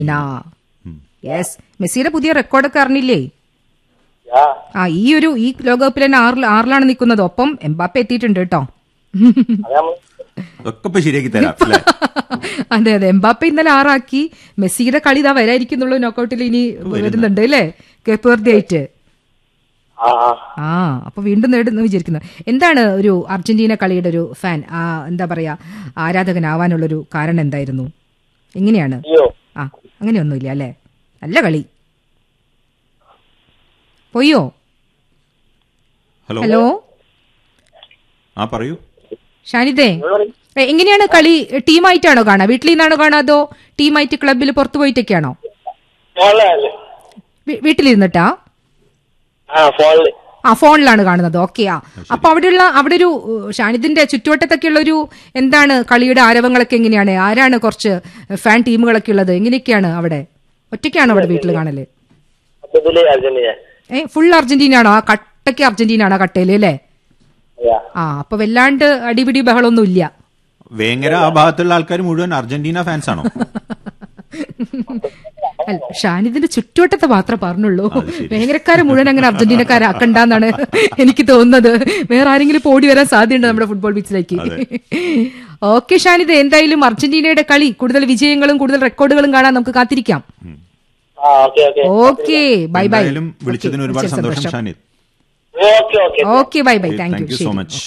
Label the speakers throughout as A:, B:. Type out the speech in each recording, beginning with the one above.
A: Yes മെസ്സിയുടെ പുതിയ റെക്കോർഡൊക്കെ അറിഞ്ഞില്ലേ
B: യാ
A: ആ ഈ ഒരു ഈ ലോകകപ്പിൽ തന്നെ ആറിൽ ആറിലാണ് നിൽക്കുന്നത് ഒപ്പം എംബാപ്പ എത്തിയിട്ടുണ്ട് കേട്ടോ
B: അത് നമ്മൾ
C: ഒക്കെ ഇപ്പൊ ശരിയാക്കി തരാം അല്ലേ
A: അതെ അതെ എംബാപ്പ ഇന്നലെ ആറാക്കി മെസ്സിയുടെ കളി ഇതാ വരായിരിക്കുന്നുള്ളൂ നോക്കൌട്ടിൽ ഇനി വരുന്നുണ്ട് അല്ലേ കേപ്പേർദി ആയിട്ട്
B: ആ ആ.
A: ആ അപ്പൊ വീണ്ടും നേടുന്നു വിചാരിക്കുന്നു എന്താണ് ഒരു അർജന്റീന കളിയുടെ ഒരു ഫാൻ ആ എന്താ പറയാ ആരാധകനാവാനുള്ളൊരു കാരണം എന്തായിരുന്നു എങ്ങനെയാണ്
B: അയ്യോ
A: ആ അങ്ങനെയൊന്നുമില്ല അല്ലേ നല്ല കളി പോയോ
C: ഹലോ
A: ഹലോ
C: ആ പറയൂ
A: ഷാനിദേ എ, എങ്ങനെയാണ് കളി ടീമായിട്ടാണോ കാണാ വീട്ടിൽ നിന്നാണോ കാണാ അതോ ടീമായിട്ട് ക്ലബിൽ പുറത്തു പോയിട്ടൊക്കെയാണോ
B: ഫോണിലല്ലേ
A: വീ- വീട്ടിലിരുന്നിട്ടാ
B: ആ ഫോണില്
A: ആ ഫോണിലാണ് കാണുന്നത് ഓക്കെ ആ അപ്പൊ അവിടെയുള്ള അവിടെ ഒരു ഉം, ഷാനിദിന്റെ ചുറ്റുവട്ടത്തൊക്കെയുള്ള ഒരു എന്താണ് കളിയുടെ ആരവങ്ങളൊക്കെ എങ്ങനെയാണ് ആരാണ് കുറച്ച് ഫാൻ ടീമുകളൊക്കെ ഉള്ളത് എങ്ങനെയൊക്കെയാണ് അവിടെ ഒറ്റയ്ക്കാണോ അവിടെ വീട്ടിൽ കാണല്
B: മൊത്തത്തില് അർജന്റീന
A: ഏ ഫുൾ അർജന്റീന ആണോ ആ കട്ടയ്ക്ക് അർജന്റീന ആണോ കട്ടയില് അല്ലേ
B: യാ
A: ആ അപ്പൊ വല്ലാണ്ട് അടിപിടി ബഹളമൊന്നും ഇല്ല
C: വേങ്ങര ആ ഭാഗത്തുള്ള ആൾക്കാർ മുഴുവൻ അർജന്റീന ഫാൻസ് ആണോ
A: അല്ല ഷാനിദിന്റെ ചുറ്റുവട്ടത്തെ മാത്രമേ പറഞ്ഞുള്ളൂ
C: അത് ശരി.
A: ഭയങ്കരക്കാരെ മുഴുവൻ അങ്ങനെ അർജന്റീനക്കാരാക്കണ്ടെന്നാണ് എനിക്ക് തോന്നുന്നത് വേറെ ആരെങ്കിലും ഇപ്പൊ ഓടി വരാൻ സാധ്യതയുണ്ട് നമ്മുടെ ഫുട്ബോൾ പിച്ചിലേക്ക് ഓക്കെ ഷാനിദ് എന്തായാലും അർജന്റീനയുടെ കളി കൂടുതൽ വിജയങ്ങളും കൂടുതൽ റെക്കോർഡുകളും കാണാൻ നമുക്ക് കാത്തിരിക്കാം
B: ആ okay okay
A: okay bye bye
C: എന്തായാലും വിളിച്ചതിന് ഒരുപാട് സന്തോഷം Shanid
B: okay okay
A: okay bye bye thank
C: thank
A: you
C: you so
A: ശരി
C: മച്ച്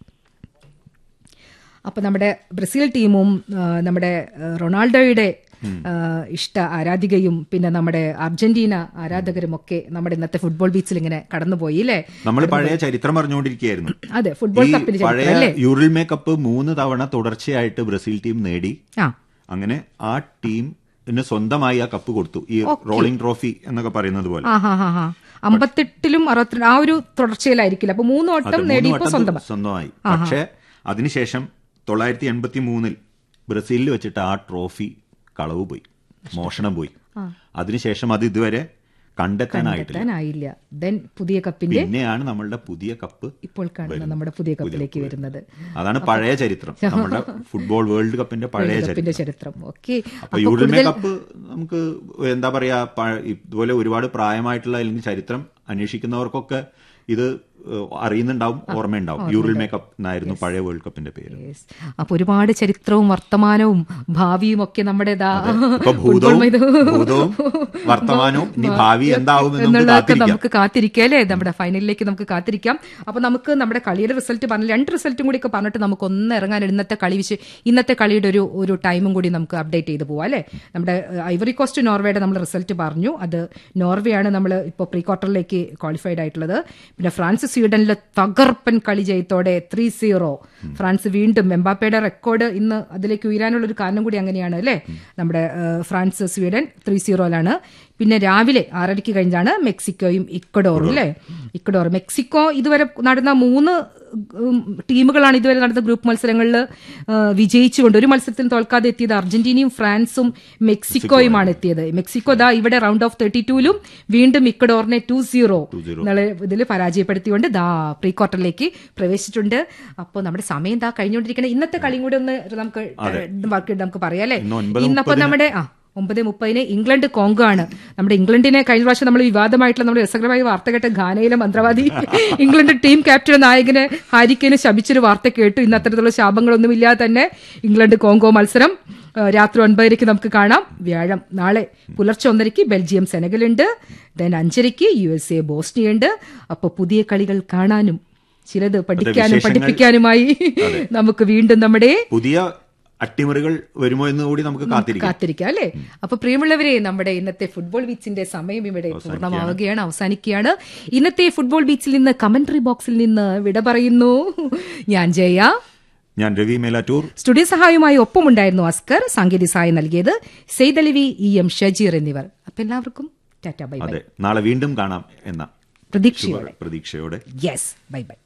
A: അപ്പൊ നമ്മുടെ ബ്രസീൽ ടീമും ആ, നമ്മുടെ ആ, റൊണാൾഡോയുടെ ആ, ഇഷ്ട ആരാധികയും പിന്നെ നമ്മുടെ അർജന്റീന ആരാധകരും ഒക്കെ നമ്മുടെ ഇന്നത്തെ ഫുട്ബോൾ ബീച്ചിൽ ഇങ്ങനെ കടന്നുപോയി അല്ലേ
C: നമ്മൾ പഴയ ചരിത്രം പറഞ്ഞുകൊണ്ടിരിക്കുകയായിരുന്നു
A: അതെ ഫുട്ബോൾ
C: ഈ
A: കപ്പിന്
C: പഴയ
A: ചരിത്രം അല്ലേ
C: യൂറിൽമേ കപ്പ് മൂന്ന് തവണ തുടർച്ചയായിട്ട് ബ്രസീൽ ടീം നേടി
A: ആ
C: അങ്ങനെ ആ ടീമിന് സ്വന്തമായി ആ കപ്പ് കൊടുത്തു ഈ റോളിംഗ് ട്രോഫി എന്നൊക്കെ പറയുന്നത് പോലെ
A: ആ ഹാ ഹാ ഹാ അമ്പത്തെട്ടിലും അറുപത്തിരണ്ട് ആ ഒരു തുടർച്ചയിലായിരിക്കില്ല അപ്പൊ മൂന്ന്
C: അത്
A: വട്ടം
C: മൂന്ന്
A: നേടി ഇപ്പൊ
C: വട്ടം
A: സ്വന്തം
C: സ്വന്തമായി പക്ഷേ അതിനുശേഷം തൊള്ളായിരത്തി എൺപത്തി മൂന്നിൽ ബ്രസീലിൽ വെച്ചിട്ട് ആ ട്രോഫി കളവ് പോയി മോഷണം പോയി അതിനുശേഷം അത് ഇതുവരെ കണ്ടെത്താനായിട്ടില്ല
A: എത്താനായില്ല ദെൻ പുതിയ കപ്പിന്റെ
C: പിന്നെയാണ് നമ്മളുടെ പുതിയ കപ്പ്
A: ഇപ്പോൾ കാണുന്ന നമ്മുടെ പുതിയ കപ്പിലേക്ക് വരുന്നത്
C: അതാണ് പഴയ ചരിത്രം നമ്മുടെ ഫുട്ബോൾ വേൾഡ് കപ്പിന്റെ പഴയ ചരിത്രം
A: കപ്പിന്റെ ചരിത്രം ഓക്കെ
C: അപ്പൊ യൂറിൽമേ കപ്പ് നമുക്ക് എന്താ പറയാ പ- ഇതുപോലെ ഒരുപാട് പ്രായമായിട്ടുള്ള അല്ലെങ്കിൽ ചരിത്രം അന്വേഷിക്കുന്നവർക്കൊക്കെ ഇത് ഏഹ്, അറിയുന്നുണ്ടാവും ഓർമ്മയുണ്ടാവും യൂറിൽമേ കപ്പ് എന്നായിരുന്നു പഴയ വേൾഡ് കപ്പിന്റെ പേര്
A: അപ്പൊ ഒരുപാട് ചരിത്രവും വർത്തമാനവും ഭാവിയും ഒക്കെ നമ്മുടെ ദാ
C: ഇപ്പൊ
A: ഫുട്ബോൾ
C: ഭൂതവും
A: മൈതാനം-
C: ഭൂതവും വർത്തമാനവും ഇനി ഭാവി എന്താവും എന്ന് നമുക്ക്
A: എന്നുള്ളതൊക്കെ
C: കാത്തിരിക്കാം
A: നമുക്ക് കാത്തിരിക്കാം അല്ലേ നമ്മുടെ ഫൈനലിലേക്ക് നമുക്ക് കാത്തിരിക്കാം അപ്പൊ നമുക്ക് നമ്മുടെ കളിയുടെ റിസൾട്ട് പറഞ്ഞ രണ്ട് റിസൾട്ടും കൂടി ഒക്കെ പറഞ്ഞിട്ട് നമുക്ക് ഒന്ന് ഇറങ്ങാൻ ഇന്നത്തെ കളി വിശ് ഇന്നത്തെ കളിയുടെ ഒരു ഒരു ടൈമും കൂടി നമുക്ക് അപ്ഡേറ്റ് ചെയ്ത് പോവാം അല്ലേ നമ്മുടെ ഐവറി കോസ്റ്റ് നോർവേയുടെ നമ്മൾ റിസൾട്ട് പറഞ്ഞു അത് നോർവേ ആണ് നമ്മൾ ഇപ്പോൾ പ്രീ ക്വാർട്ടറിലേക്ക് ക്വാളിഫൈഡ് ആയിട്ടുള്ളത് പിന്നെ ഫ്രാൻസ് സ്വീഡനിലെ തകർപ്പൻ കളി ജയത്തോടെ ത്രീ സീറോ ഫ്രാൻസ് വീണ്ടും എംബാപ്പയുടെ റെക്കോർഡ് ഇന്ന് അതിലേക്ക് ഉയരാനുള്ള ഒരു കാരണം കൂടി അങ്ങനെയാണ് അല്ലേ നമ്മുടെ ഏഹ്, ഫ്രാൻസ് സ്വീഡൻ ത്രീ സീറോയിലാണ് പിന്നെ രാവിലെ ആറരയ്ക്ക് കഴിഞ്ഞാണ് മെക്സിക്കോയും ഇക്വഡോറും അല്ലേ ഇക്വഡോർ മെക്സിക്കോ ഇതുവരെ നടന്ന മൂന്ന് ഉം, ടീമുകളാണ് ഇതുവരെ നടന്ന ഗ്രൂപ്പ് മത്സരങ്ങളിൽ വിജയിച്ചുകൊണ്ട് ഒരു മത്സരത്തിൽ തോൽക്കാതെ എത്തിയത് അർജന്റീനയും ഫ്രാൻസും മെക്സിക്കോയുമാണ് എത്തിയത് മെക്സിക്കോ ദാ ഇവിടെ റൗണ്ട് ഓഫ് തേർട്ടി ടൂലും വീണ്ടും ഇക്വഡോറിനെ ടു സീറോ എന്നുള്ള ഇതിൽ പരാജയപ്പെടുത്തിക്കൊണ്ട് ദാ പ്രീ ക്വാർട്ടറിലേക്ക് പ്രവേശിച്ചിട്ടുണ്ട് അപ്പോൾ നമ്മുടെ സമയം ദാ കഴിഞ്ഞുകൊണ്ടിരിക്കണം ഇന്നത്തെ കളിയും കൂടി ഒന്ന് നമുക്ക് ബാക്കി നമുക്ക് പറയാം അല്ലേ
C: ഇന്ന് ഒൻപത്
A: ഇന്നപ്പോ നമ്മുടെ ആ ഒമ്പത് മുപ്പതിന് ഇംഗ്ലണ്ട് കോങ്കോ ആണ് നമ്മുടെ ഇംഗ്ലണ്ടിനെ കഴിഞ്ഞ പ്രാവശ്യം നമ്മൾ വിവാദമായിട്ടുള്ള നമ്മുടെ രസകരമായ വാർത്ത കേട്ട ഘാനയിലെ മന്ത്രവാദി ഇംഗ്ലണ്ട് ടീം ക്യാപ്റ്റൻ നായകന് ഹാരിക്കേന് ശപിച്ചൊരു വാർത്ത കേട്ടു ഇന്ന് അത്തരത്തിലുള്ള ശാപങ്ങളൊന്നുമില്ലാതെ തന്നെ ഇംഗ്ലണ്ട് കോങ്കോ മത്സരം ആ, രാത്രി ഒൻപതരയ്ക്ക് നമുക്ക് കാണാം വ്യാഴം നാളെ പുലർച്ചെ ഒന്നരയ്ക്ക് ബെൽജിയം സെനഗലുണ്ട് ദെൻ അഞ്ചരയ്ക്ക് യു എസ് എ ബോസ്നിയുണ്ട് അപ്പോൾ പുതിയ കളികൾ കാണാനും ചിലത് പഠിക്കാനും
C: വിശേഷങ്ങൾ-
A: പഠിപ്പിക്കാനുമായി നമുക്ക് വീണ്ടും നമ്മുടെ
C: പുതിയ അട്ടിമറികൾ വരുമോ എന്ന് കൂടി നമുക്ക് കാത്തിരിക്കാം
A: കാത്തിരിക്കാം അല്ലേ അപ്പൊ പ്രിയമുള്ളവരെ നമ്മുടെ ഇന്നത്തെ ഫുട്ബോൾ ബീച്ചിന്റെ സമയം ഇവിടെ പൂർണ്ണമാവുകയാണ് അവസാനിക്കുകയാണ് ഇന്നത്തെ ഫുട്ബോൾ ബീച്ചിൽ നിന്ന് കമന്ററി ബോക്സിൽ നിന്ന് വിട പറയുന്നു ഞാൻ ജയ
C: ഞാൻ രവി മേലാറ്റൂർ
A: സ്റ്റുഡിയോ സഹായവുമായി ഒപ്പമുണ്ടായിരുന്നു അസ്കർ സാങ്കേതിക സഹായം നൽകിയത് സെയ്ദലവി ഇ എം ഷജീർ എന്നിവർ അപ്പൊ എല്ലാവർക്കും ടാറ്റ ബൈ ബൈ
C: അതെ നാളെ വീണ്ടും കാണാം എന്ന
A: പ്രതീക്ഷയോടെ
C: പ്രതീക്ഷയോടെ
A: യെസ് ബൈ ബൈ